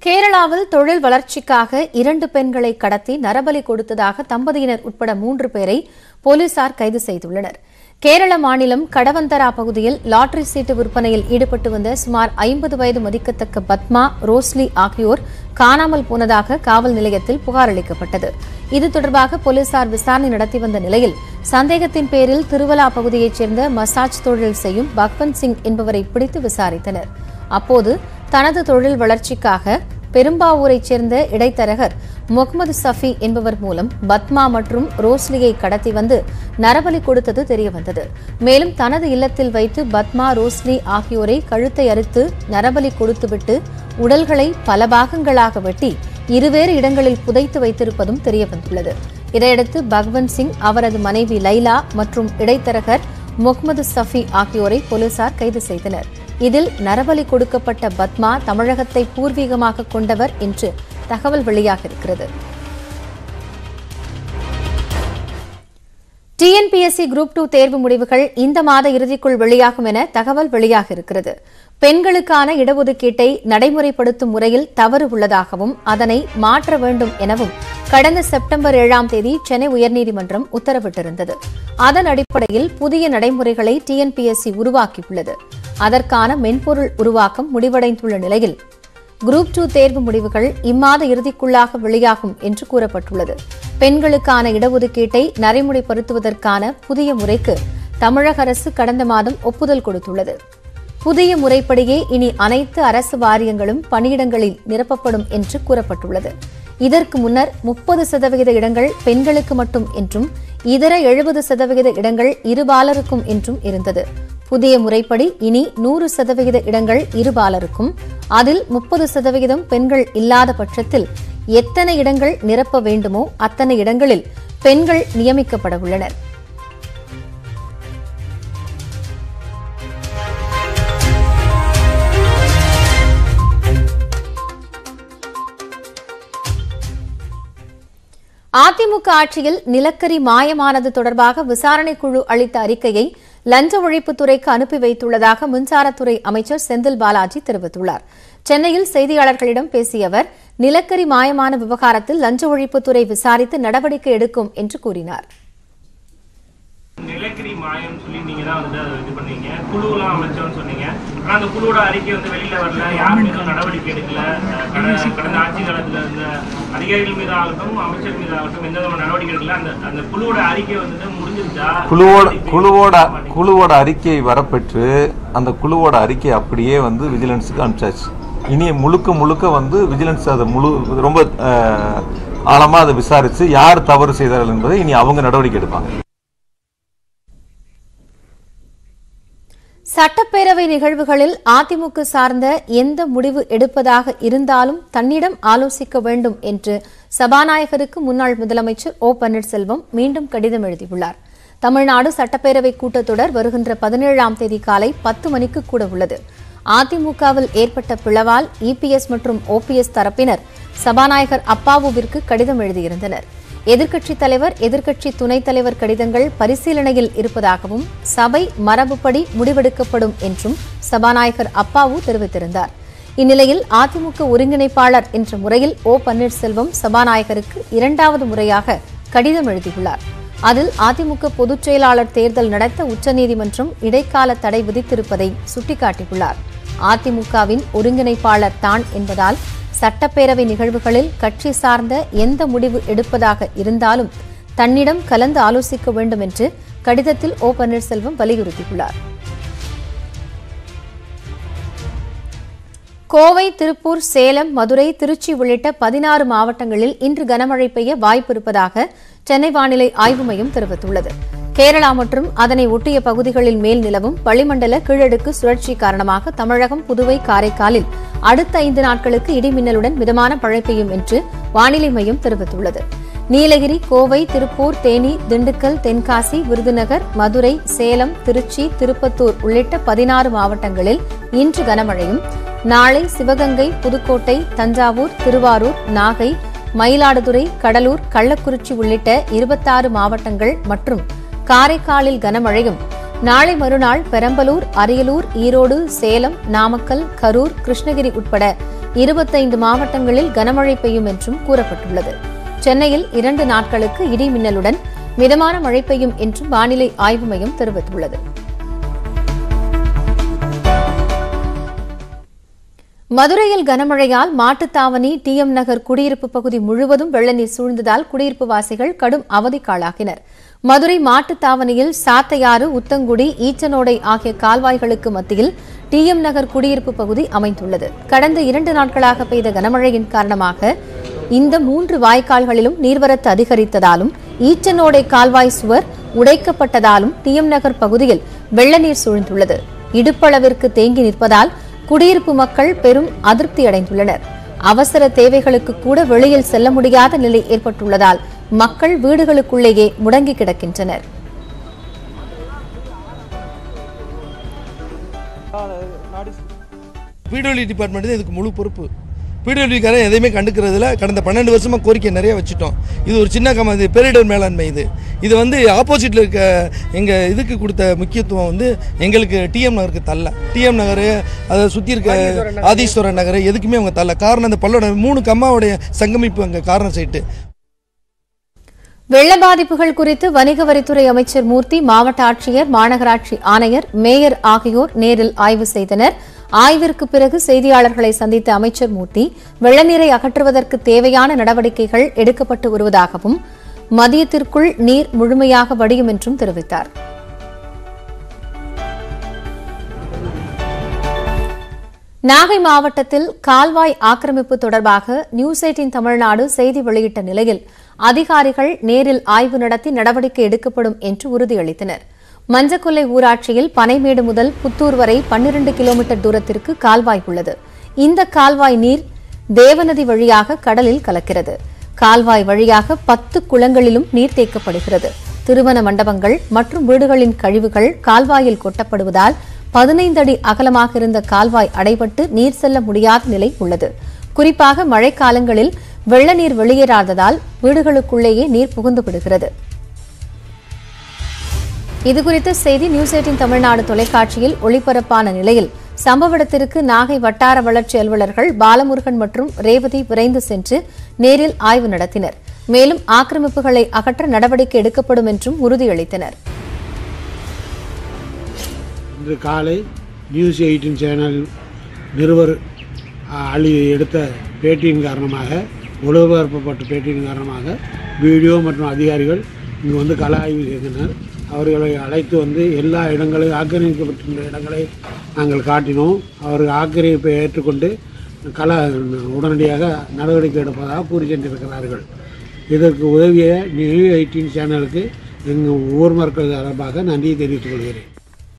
கேரளாவில் தொழில் வளர்ச்சிக்காக இரண்டு பெண்களை கடத்தி நரபலி கொடுத்ததாக தம்பதியினர் உட்பட மூன்று பேரை போலீசார் கைது செய்துள்ளனர் கேரள மாநிலம் கடவந்தரா பகுதியில் லாட்டரி சீட்டு விற்பனையில் ஈடுபட்டு வந்த சுமார் ஐம்பது வயது மதிக்கத்தக்க பத்மா ரோஸ்லி ஆகியோர் காணாமல் போனதாக காவல் நிலையத்தில் புகார் அளிக்கப்பட்டது இது தொடர்பாக போலீசார் விசாரணை நடத்தி வந்த நிலையில் சந்தேகத்தின் பேரில் திருவலா பகுதியைச் சேர்ந்த மசாஜ் தொழில் செய்யும் பக்வந்த் சிங் என்பவரை பிடித்து விசாரித்தனர் அப்போது தனது தொழில் வளர்ச்சிக்காக பெரும்பாவூரைச் சேர்ந்த இடைத்தரகர் முகமது சஃபி என்பவர் மூலம் பத்மா மற்றும் ரோஸ்லியை கடத்தி வந்து நரபலி கொடுத்தது தெரியவந்தது மேலும் தனது இல்லத்தில் வைத்து பத்மா ரோஸ்லி ஆகியோரை கழுத்தை அறுத்து நரபலி கொடுத்துவிட்டு உடல்களை பல பாகங்களாக வெட்டி இருவேறு இடங்களில் புதைத்து வைத்திருப்பதும் தெரியவந்துள்ளது இதையடுத்து பகவந்த் சிங் அவரது மனைவி லைலா மற்றும் இடைத்தரகர் முகமது சஃபி ஆகியோரை போலீசார் கைது செய்தனர் இதில் நரபலி கொடுக்கப்பட்ட பத்மா தமிழகத்தை பூர்வீகமாக கொண்டவர் என்று தகவல் வெளியாகியிருக்கிறது டிஎன்பிஎஸ்சி குரூப் டூ தேர்வு முடிவுகள் இந்த மாத இறுதிக்குள் வெளியாகும் என தகவல் வெளியாகியிருக்கிறது பெண்களுக்கான இடஒதுக்கீட்டை நடைமுறைப்படுத்தும் முறையில் தவறு உள்ளதாகவும் அதனை மாற்ற வேண்டும் எனவும் கடந்த செப்டம்பர் ஏழாம் தேதி சென்னை உயர்நீதிமன்றம் உத்தரவிட்டிருந்தது அதன் அடிப்படையில் புதிய நடைமுறைகளை டிஎன்பிஎஸ்சி உருவாக்கியுள்ளது அதற்கான மென்பொருள் உருவாக்கம் முடிவடைந்துள்ள நிலையில் குரூப் டூ தேர்வு முடிவுகள் இம்மாத இறுதிக்குள்ளாக வெளியாகும் என்று கூறப்பட்டுள்ளது பெண்களுக்கான இடஒதுக்கீட்டை நடைமுறைப்படுத்துவதற்கான புதிய முறைக்கு தமிழக அரசு கடந்த மாதம் ஒப்புதல் கொடுத்துள்ளது புதிய முறைப்படியே இனி அனைத்து அரசு வாரியங்களும் பணியிடங்களில் நிரப்பப்படும் என்று கூறப்பட்டுள்ளது இதற்கு முன்னர் முப்பது சதவிகித இடங்கள் பெண்களுக்கு மட்டும் என்றும் இதர எழுபது சதவிகித இடங்கள் இருபாலருக்கும் என்றும் இருந்தது புதிய முறைப்படி இனி நூறு சதவிகித இடங்கள் இருபாலருக்கும் அதில் முப்பது சதவிகிதம் பெண்கள் இல்லாத பட்சத்தில் எத்தனை இடங்கள் நிரப்ப வேண்டுமோ அத்தனை இடங்களில் பெண்கள் நியமிக்கப்பட உள்ளனர் அதிமுக ஆட்சியில் நிலக்கரி மாயமானது தொடர்பாக விசாரணை குழு அளித்த அறிக்கையை லஞ்ச ஒழிப்புத்துறைக்கு அனுப்பி வைத்துள்ளதாக மின்சாரத்துறை அமைச்சர் செந்தில் பாலாஜி தெரிவித்துள்ளார் சென்னையில் செய்தியாளர்களிடம் பேசிய அவர் நிலக்கரி மாயமான விவகாரத்தில் லஞ்ச ஒழிப்புத்துறை விசாரித்து நடவடிக்கை எடுக்கும் என்று கூறினார் நிலக்கரி மாயம் சொல்லி நீங்க தான் வந்து அதை இது பண்ணீங்க குழுவெல்லாம் அமைச்சோம்னு சொன்னீங்க ஆனா அந்த குழுவோட அறிக்கை வந்து வெளியில வரல யார் மீதும் நடவடிக்கை எடுக்கல அஹ் கடந்த கடந்த ஆட்சி காலத்துல இருந்த அதிகாரிகள் மீது ஆகட்டும் அமைச்சர் மீது ஆகட்டும் எந்த விதமான நடவடிக்கை எடுக்கல அந்த அந்த குழுவோட அறிக்கை வந்துட்டு முடிஞ்சிருச்சா குழுவோட குழுவோட குழுவோட அறிக்கை வரப்பெற்று அந்த குழுவோட அறிக்கை அப்படியே வந்து விஜிலன்ஸுக்கு அனுப்பிச்சாச்சு இனி முழுக்க முழுக்க வந்து விஜிலன்ஸ் அதை முழு ரொம்ப அஹ், ஆழமா அதை விசாரிச்சு யார் தவறு செய்தார்கள் என்பதை இனி அவங்க நடவடிக்கை எடுப்பாங்க சட்டப்பேரவை நிகழ்வுகளில் அதிமுக சார்ந்த எந்த முடிவு எடுப்பதாக இருந்தாலும் தன்னிடம் ஆலோசிக்க வேண்டும் என்று சபாநாயகருக்கு முன்னாள் முதலமைச்சர் ஓ பன்னீர்செல்வம் மீண்டும் கடிதம் எழுதியுள்ளார் தமிழ்நாடு சட்டப்பேரவை கூட்டத்தொடர் வருகின்ற பதினேழாம் தேதி காலை பத்து மணிக்கு கூட உள்ளது அதிமுகவில் ஏற்பட்ட பிளவால் இபிஎஸ் மற்றும் ஓபிஎஸ் தரப்பினர் சபாநாயகர் அப்பாவுவிற்கு கடிதம் எழுதியிருந்தனர் எதிர்க்கட்சித் தலைவர் எதிர்க்கட்சி துணைத் தலைவர் கடிதங்கள் பரிசீலனையில் இருப்பதாகவும் சபை மரபுப்படி முடிவெடுக்கப்படும் என்றும் சபாநாயகர் அப்பாவு தெரிவித்திருந்தார் இந்நிலையில் அதிமுக ஒருங்கிணைப்பாளர் என்ற முறையில் ஓ பன்னீர்செல்வம் சபாநாயகருக்கு இரண்டாவது முறையாக கடிதம் எழுதியுள்ளார் அதில் அதிமுக பொதுச் செயலாளர் தேர்தல் நடத்த உச்சநீதிமன்றம் இடைக்கால தடை விதித்திருப்பதை சுட்டிக்காட்டியுள்ளார் அதிமுகவின் ஒருங்கிணைப்பாளர் தான் என்பதால் சட்டப்பேரவை நிகழ்வுகளில் கட்சி சார்ந்த எந்த முடிவு எடுப்பதாக இருந்தாலும் தன்னிடம் கலந்து ஆலோசிக்க வேண்டும் என்று கடிதத்தில் ஓ பன்னீர்செல்வம் வலியுறுத்தியுள்ளார் கோவை திருப்பூர் சேலம் மதுரை திருச்சி உள்ளிட்ட பதினாறு மாவட்டங்களில் இன்று கனமழை பெய்ய வாய்ப்பு இருப்பதாக சென்னை வானிலை ஆய்வு மையம் தெரிவித்துள்ளது கேரளா மற்றும் அதனை ஒட்டிய பகுதிகளில் மேல் நிலவும் வளிமண்டல கீழடுக்கு சுழற்சி காரணமாக தமிழகம் புதுவை காரைக்காலில் அடுத்த ஐந்து நாட்களுக்கு இடிமின்னலுடன் மிதமான மழை பெய்யும் என்று வானிலை மையம் தெரிவித்துள்ளது நீலகிரி கோவை திருப்பூர் தேனி திண்டுக்கல் தென்காசி விருதுநகர் மதுரை சேலம் திருச்சி திருப்பத்தூர் உள்ளிட்ட பதினாறு மாவட்டங்களில் இன்று கனமழையும் நாளை சிவகங்கை புதுக்கோட்டை தஞ்சாவூர் திருவாரூர் நாகை மயிலாடுதுறை கடலூர் கள்ளக்குறிச்சி உள்ளிட்ட இருபத்தாறு மாவட்டங்கள் மற்றும் காரைக்காலில் கனமழையும் நாளை மறுநாள் பெரம்பலூர் அரியலூர் ஈரோடு சேலம் நாமக்கல் கரூர் கிருஷ்ணகிரி உட்பட இருபத்தைந்து மாவட்டங்களில் கனமழை பெய்யும் என்றும் கூறப்பட்டுள்ளது சென்னையில் இரண்டு நாட்களுக்கு இடி மின்னலுடன் மிதமான மழை பெய்யும் என்றும் வானிலை ஆய்வு மையம் தெரிவித்துள்ளது மதுரையில் கனமழையால் மாட்டுத்தாவணி டிஎம் நகர் குடியிருப்பு பகுதி முழுவதும் வெள்ளநீர் சூழ்ந்ததால் குடியிருப்பு வாசிகள் கடும் அவதிக்காளாகினர் மதுரை மாட்டுத்தாவணியில் சாத்தையாறு உத்தங்குடி ஈச்சனோடை ஆகிய கால்வாய்களுக்கு மத்தியில் டிஎம் நகர் குடியிருப்பு பகுதி அமைந்துள்ளது கடந்த இரண்டு நாட்களாக பெய்த கனமழையின் காரணமாக இந்த மூன்று வாய்க்கால்களிலும் நீர்வரத்து அதிகரித்ததாலும் ஈச்சனோடை கால்வாய் சுவர் உடைக்கப்பட்டதாலும் டிஎம் நகர் பகுதியில் வெள்ளநீர் சூழ்ந்துள்ளது இடுப்பளவிற்கு தேங்கி நிற்பதால் குடியிருப்பு மக்கள் பெரும் அதிருப்தி அடைந்துள்ளனர் அவசர தேவைகளுக்கு கூட வெளியில் செல்ல முடியாத நிலை ஏற்பட்டுள்ளதால் மக்கள் வீடுகளுக்குள்ளேயே முடங்கி கிடக்கின்றனர் பிடபிள்யூ டிபார்ட்மெண்ட் தான் இதுக்கு முழு பொறுப்பு பிடபிள்யூக்காரன் எதையுமே கண்டுக்கிறதுல கடந்த பன்னெண்டு வருஷமாக கோரிக்கை நிறைய வச்சுட்டோம் இது ஒரு சின்ன கம இது பேரிடர் மேலாண்மை இது இது வந்து ஆப்போசிட்டில் இருக்க எங்கள் இதுக்கு கொடுத்த முக்கியத்துவம் வந்து எங்களுக்கு டிஎம் நகருக்கு தரல டிஎம் நகர் அதை சுற்றி இருக்க ஆதீஸ்வரன் நகர் எதுக்குமே அவங்க தரல காரணம் அந்த பல்லோட மூணு கம்மாவுடைய சங்கமிப்பு அங்கே காரணம் சைட்டு வெள்ள பாதிப்புகள் குறித்து வணிக வரித்துறை அமைச்சர் மூர்த்தி மாவட்ட ஆட்சியர் மாநகராட்சி ஆணையர் மேயர் ஆகியோர் நேரில் ஆய்வு செய்தனர் ஆய்விற்கு பிறகு செய்தியாளர்களை சந்தித்த அமைச்சர் மூர்த்தி வெள்ளநீரை அகற்றுவதற்கு தேவையான நடவடிக்கைகள் எடுக்கப்பட்டு வருவதாகவும் மதியத்திற்குள் நீர் முழுமையாக வடியும் என்றும் தெரிவித்தார் நாகை மாவட்டத்தில் கால்வாய் ஆக்கிரமிப்பு தொடர்பாக நியூஸ் எயிட்டின் தமிழ்நாடு செய்தி வெளியிட்ட நிலையில் அதிகாரிகள் நேரில் ஆய்வு நடத்தி நடவடிக்கை எடுக்கப்படும் என்று உறுதியளித்தனர் மஞ்சக்கொல்லை ஊராட்சியில் பனைமேடு முதல் புத்தூர் வரை பன்னிரண்டு கிலோமீட்டர் தூரத்திற்கு கால்வாய் உள்ளது இந்த கால்வாய் நீர் தேவநதி வழியாக கடலில் கலக்கிறது கால்வாய் வழியாக பத்து குளங்களிலும் நீர் தேக்கப்படுகிறது திருமண மண்டபங்கள் மற்றும் வீடுகளின் கழிவுகள் கால்வாயில் கொட்டப்படுவதால் பதினைந்து அடி அகலமாக இருந்த கால்வாய் அடைபட்டு நீர் செல்ல முடியாத நிலை உள்ளது குறிப்பாக மழைக்காலங்களில் வெள்ள நீர் வெளியேறாததால் வீடுகளுக்குள்ளேயே நீர் புகுந்து விடுகிறது இதுகுறித்த செய்தி நியூஸ் எயிட்டின் தமிழ்நாடு தொலைக்காட்சியில் ஒளிபரப்பான நிலையில் சம்பவ இடத்திற்கு நாகை வட்டார வளர்ச்சி அலுவலர்கள் பாலமுருகன் மற்றும் ரேவதி விரைந்து சென்று நேரில் ஆய்வு நடத்தினர் மேலும் ஆக்கிரமிப்புகளை அகற்ற நடவடிக்கை எடுக்கப்படும் என்றும் உறுதியளித்தனர் இன்று காலை நியூஸ் எயிட்டின் சேனல் நிருபர் அ, அழி எடுத்த பேட்டியின் காரணமாக ஒளிபரப்பப்பட்ட பேட்டியின் காரணமாக வீடியோ மற்றும் அதிகாரிகள் இங்கு வந்து கள ஆய்வு செய்தனர் அவர்களை அழைத்து வந்து எல்லா இடங்களையும் ஆக்கிரமிக்கப்பட்டிருந்த இடங்களை நாங்கள் காட்டினோம் அவர்கள் ஆக்கிரமிப்பை ஏற்றுக்கொண்டு கள உடனடியாக நடவடிக்கை எடுப்பதாக கூறி சென்றிருக்கிறார்கள் இதற்கு உதவிய நியூ எயிட்டீன் சேனலுக்கு எங்கள் ஊர் மக்கள் சார்பாக நன்றியை தெரிவித்துக் கொள்கிறேன்